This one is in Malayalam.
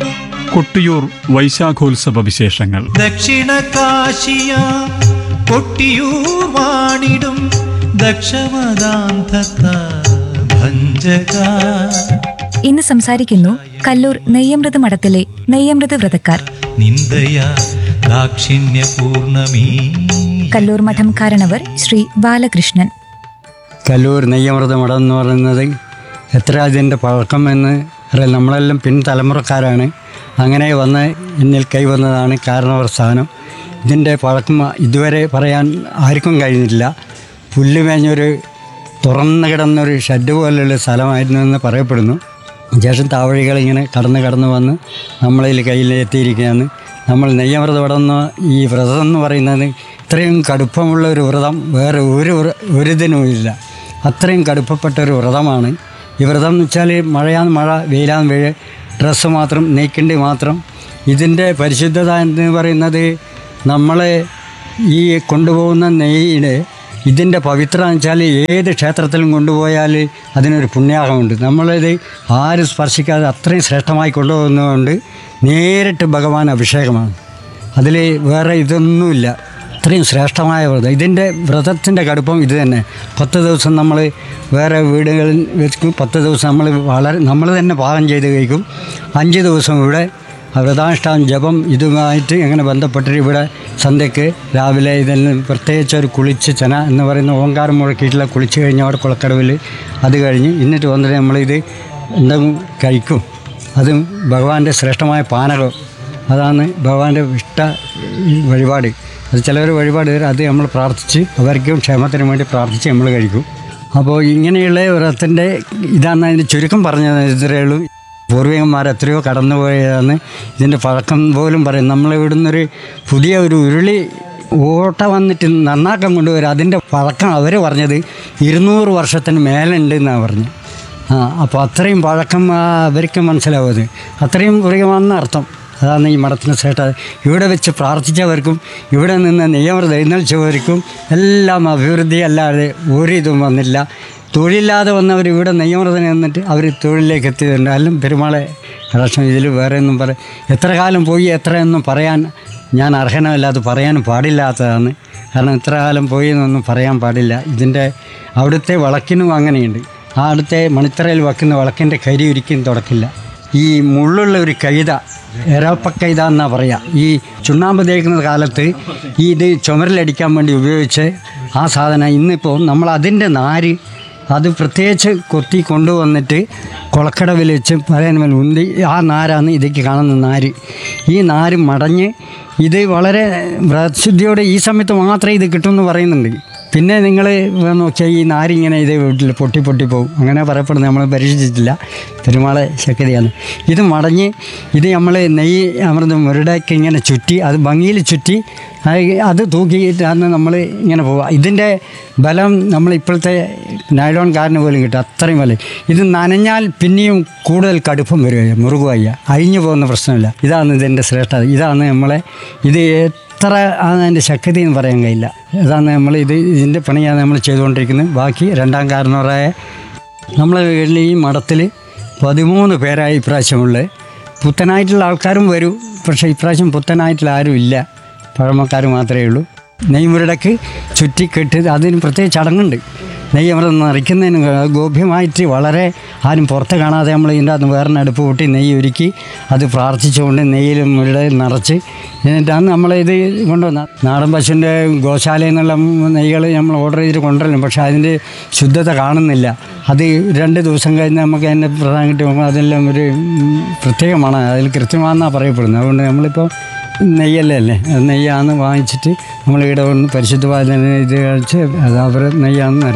കൊട്ടിയൂർ വൈശാഖോത്സവ വിശേഷങ്ങൾ ദക്ഷിണ കാശിയ കൊട്ടിയൂർ വാണിടും ദക്ഷമദാന്തത്ത ഭഞ്ജക ഇന്ന് സംസാരിക്കുന്നു കല്ലൂർ നെയ്യമൃത് മഠത്തിലെ നെയ്യമൃത് വ്രതക്കാർ നിന്ദയ ദാക്ഷിണ്യ പൂർണമീ കല്ലൂർ മഠം കാരണവർ ശ്രീ ബാലകൃഷ്ണൻ കല്ലൂർ നെയ്യമൃത മഠം എന്ന് പറയുന്നത് എത്ര അതിൻ്റെ പഴക്കം എന്ന് അറിയില്ല നമ്മളെല്ലാം പിൻതലമുറക്കാരാണ് അങ്ങനെ വന്ന് എന്നിൽ കൈവന്നതാണ് കാരണവർ സ്ഥാനം ഇതിൻ്റെ പഴക്കം ഇതുവരെ പറയാൻ ആർക്കും കഴിഞ്ഞിട്ടില്ല പുല്ല് മേഞ്ഞൊരു തുറന്നു കിടന്നൊരു ഷെഡ് പോലുള്ള സ്ഥലമായിരുന്നു എന്ന് പറയപ്പെടുന്നു ശേഷം താവഴികൾ ഇങ്ങനെ കടന്ന് കടന്ന് വന്ന് നമ്മളിൽ കയ്യിലെത്തിയിരിക്കുകയാണ് നമ്മൾ നെയ്യമൃത വ്രതം എന്ന് ഈ വ്രതം എന്ന് പറയുന്നത് ഇത്രയും കടുപ്പമുള്ള ഒരു വ്രതം വേറെ ഒരു വ്ര- ഒരു ഇതിനുമില്ല അത്രയും കടുപ്പപ്പെട്ട ഒരു വ്രതമാണ് ഈ വ്രതം എന്ന് വെച്ചാൽ മഴയാന്ന് മഴ വെയിലാന്ന് വെയിൽ ഡ്രസ്സ് മാത്രം നെയ്ക്കേണ്ടി മാത്രം ഇതിൻ്റെ പരിശുദ്ധത എന്ന് പറയുന്നത് നമ്മളെ ഈ കൊണ്ടുപോകുന്ന നെയ്യിന് ഇതിൻ്റെ പവിത്രം എന്ന് വെച്ചാൽ ഏത് ക്ഷേത്രത്തിലും കൊണ്ടുപോയാൽ അതിനൊരു പുണ്യാഹമുണ്ട് നമ്മളിത് ആരും സ്പർശിക്കാതെ അത്രയും ശ്രേഷ്ഠമായി കൊണ്ടുപോകുന്നതുകൊണ്ട് നേരിട്ട് ഭഗവാൻ അഭിഷേകമാണ് അതിൽ വേറെ ഇതൊന്നുമില്ല അത്രയും ശ്രേഷ്ഠമായ വ്രതം ഇതിൻ്റെ വ്രതത്തിൻ്റെ കടുപ്പം ഇത് തന്നെ പത്ത് ദിവസം നമ്മൾ വേറെ വീടുകളിൽ വെച്ച് പത്ത് ദിവസം നമ്മൾ വളരെ നമ്മൾ തന്നെ പാകം ചെയ്ത് കഴിക്കും അഞ്ച് ദിവസം ഇവിടെ ആ വ്രതാനുഷ്ഠാനം ജപം ഇതുമായിട്ട് ഇങ്ങനെ ബന്ധപ്പെട്ടിട്ട് ഇവിടെ സന്ധ്യക്ക് രാവിലെ ഇതെല്ലാം പ്രത്യേകിച്ച് ഒരു കുളിച്ച് ചന എന്ന് പറയുന്ന ഓങ്കാരം മുഴക്കിയിട്ടുള്ള കുളിച്ച് കഴിഞ്ഞ അവിടെ കുളക്കടവിൽ അത് കഴിഞ്ഞ് എന്നിട്ട് വന്നിട്ട് നമ്മളിത് എന്തെങ്കിലും കഴിക്കും അതും ഭഗവാന്റെ ശ്രേഷ്ഠമായ പാനകം അതാണ് ഭഗവാന്റെ ഇഷ്ട വഴിപാട് അത് ചിലവർ വഴിപാട് തരും അത് നമ്മൾ പ്രാർത്ഥിച്ച് അവർക്കും ക്ഷേമത്തിനും വേണ്ടി പ്രാർത്ഥിച്ച് നമ്മൾ കഴിക്കും അപ്പോൾ ഇങ്ങനെയുള്ള വ്രതത്തിൻ്റെ ഇതാണ് അതിൻ്റെ ചുരുക്കം പറഞ്ഞത് ഇത്രയേ ഉള്ളൂ പൂർവികന്മാർ എത്രയോ കടന്നുപോയതാണ് ഇതിൻ്റെ പഴക്കം പോലും പറയും നമ്മൾ ഇവിടുന്നൊരു പുതിയ ഒരു ഉരുളി ഓട്ട വന്നിട്ട് നന്നാക്കാൻ കൊണ്ടുവരും അതിൻ്റെ പഴക്കം അവർ പറഞ്ഞത് ഇരുന്നൂറ് വർഷത്തിന് മേലുണ്ട് എന്നാണ് പറഞ്ഞത് ആ അപ്പോൾ അത്രയും പഴക്കം ആ, അവർക്ക് മനസ്സിലാവും അത് അത്രയും പൂർവികമാണെന്ന് അർത്ഥം അതാണ് ഈ മഠത്തിന് ശ്രേഷ്ഠ ഇവിടെ വെച്ച് പ്രാർത്ഥിച്ചവർക്കും ഇവിടെ നിന്ന് നിയമം എഴുന്നേൽച്ചവർക്കും എല്ലാം അഭിവൃദ്ധി അല്ലാതെ ഒരു ഇതും വന്നില്ല തൊഴിലില്ലാതെ വന്നവർ ഇവിടെ നെയ്യമൃതനെ നിന്നിട്ട് അവർ തൊഴിലിലേക്ക് എത്തിയിട്ടുണ്ട് അല്ലും പെരുമാളെ കടാക്ഷം ഇതിൽ വേറെ ഒന്നും പറ എത്ര കാലം പോയി എത്രയൊന്നും പറയാൻ ഞാൻ അർഹനമല്ലാതെ പറയാനും പാടില്ലാത്തതാണ് കാരണം ഇത്ര കാലം പോയി എന്നൊന്നും പറയാൻ പാടില്ല ഇതിൻ്റെ അവിടുത്തെ വിളക്കിനും അങ്ങനെയുണ്ട് ആ അടുത്തെ മണിത്തറയിൽ വെക്കുന്ന വിളക്കിൻ്റെ കരി ഒരിക്കലും തുടക്കില്ല ഈ മുള്ളുള്ള ഒരു കൈത എരപ്പക്കൈത എന്നാ പറയുക ഈ ചുണ്ണാമ്പ് തേക്കുന്ന കാലത്ത് ഈ ഇത് ചുമരിലടിക്കാൻ വേണ്ടി ഉപയോഗിച്ച് ആ സാധനം ഇന്നിപ്പോൾ നമ്മൾ അതിൻ്റെ നാര് അത് പ്രത്യേകിച്ച് കൊത്തി കൊണ്ടുവന്നിട്ട് കുളക്കടവിൽ വെച്ച് പറയാൻ ഉന്തി ആ നാരാണ് ഇതൊക്കെ കാണുന്ന നാര് ഈ നാര് മടഞ്ഞ് ഇത് വളരെ വ്രതശുദ്ധിയോടെ ഈ സമയത്ത് മാത്രമേ ഇത് കിട്ടുമെന്ന് പറയുന്നുണ്ട് പിന്നെ നിങ്ങൾ നോക്കിയാൽ ഈ നാരിങ്ങനെ ഇത് വീട്ടിൽ പൊട്ടി പൊട്ടി പോകും അങ്ങനെ പറയപ്പെടുന്നത് നമ്മൾ പരീക്ഷിച്ചിട്ടില്ല പെരുമാളെ ശക്തിയാണ് ഇത് മടഞ്ഞ് ഇത് നമ്മൾ നെയ്യ് അമൃത് മുരടയ്ക്ക് ഇങ്ങനെ ചുറ്റി അത് ഭംഗിയിൽ ചുറ്റി അത് അത് തൂക്കിയിട്ടാണ് നമ്മൾ ഇങ്ങനെ പോവുക ഇതിൻ്റെ ബലം നമ്മൾ ഇപ്പോഴത്തെ നൈലോൺ കാരന് പോലും കിട്ടും അത്രയും ബലം ഇത് നനഞ്ഞാൽ പിന്നെയും കൂടുതൽ കടുപ്പം വരിക മുറുകുവയ്യ അഴിഞ്ഞു പോകുന്ന പ്രശ്നമില്ല ഇതാണ് ഇതിൻ്റെ ശ്രേഷ്ഠത ഇതാണ് നമ്മളെ ഇത് എത്ര ആണ് അതിൻ്റെ ശക്തി എന്ന് പറയാൻ കഴിയില്ല അതാണ് നമ്മൾ ഇത് ഇതിൻ്റെ പണിയാണ് നമ്മൾ ചെയ്തുകൊണ്ടിരിക്കുന്നത് ബാക്കി രണ്ടാം കാരണവരായ നമ്മളെ വീട്ടിൽ ഈ മഠത്തിൽ പതിമൂന്ന് പേരായി ഇപ്രാവശ്യമുള്ളത് പുത്തനായിട്ടുള്ള ആൾക്കാരും വരും പക്ഷേ ഇപ്രാവശ്യം പുത്തനായിട്ടുള്ള ആരും ഇല്ല പഴമക്കാർ മാത്രമേ ഉള്ളൂ നെയ്മുരടക്ക് ചുറ്റിക്കെട്ട് അതിന് പ്രത്യേക ചടങ്ങുണ്ട് നെയ്യ് നമ്മൾ നിറയ്ക്കുന്നതിന് ഗോപ്യമായിട്ട് വളരെ ആരും പുറത്ത് കാണാതെ നമ്മൾ ഇതിൻ്റെ അകത്ത് വേറെ അടുപ്പ് കൂട്ടി നെയ്യ് ഒരുക്കി അത് പ്രാർത്ഥിച്ചുകൊണ്ട് നെയ്യിലും മുരുടെ നിറച്ച് എന്നിട്ടാണ് നമ്മളിത് കൊണ്ടുവന്ന നാടൻ പശുവിൻ്റെ ഗോശാലയിൽ നിന്നുള്ള നെയ്കൾ നമ്മൾ ഓർഡർ ചെയ്തിട്ട് കൊണ്ടുവരും പക്ഷേ അതിൻ്റെ ശുദ്ധത കാണുന്നില്ല അത് രണ്ട് ദിവസം കഴിഞ്ഞ് നമുക്ക് അതിൻ്റെ പ്രധാനം കിട്ടുമ്പോൾ അതെല്ലാം ഒരു ഉം, പ്രത്യേകമാണ് അതിൽ കൃത്യമാണെന്നാണ് പറയപ്പെടുന്നത് അതുകൊണ്ട് നമ്മളിപ്പോൾ നെയ്യല്ലേ അല്ലേ അത് നെയ്യാന്ന് വാങ്ങിച്ചിട്ട് നമ്മൾ ഇവിടെ വന്ന് പരിശുദ്ധമായ ഇത് കഴിച്ച് അത് അവർ നെയ്യാന്ന്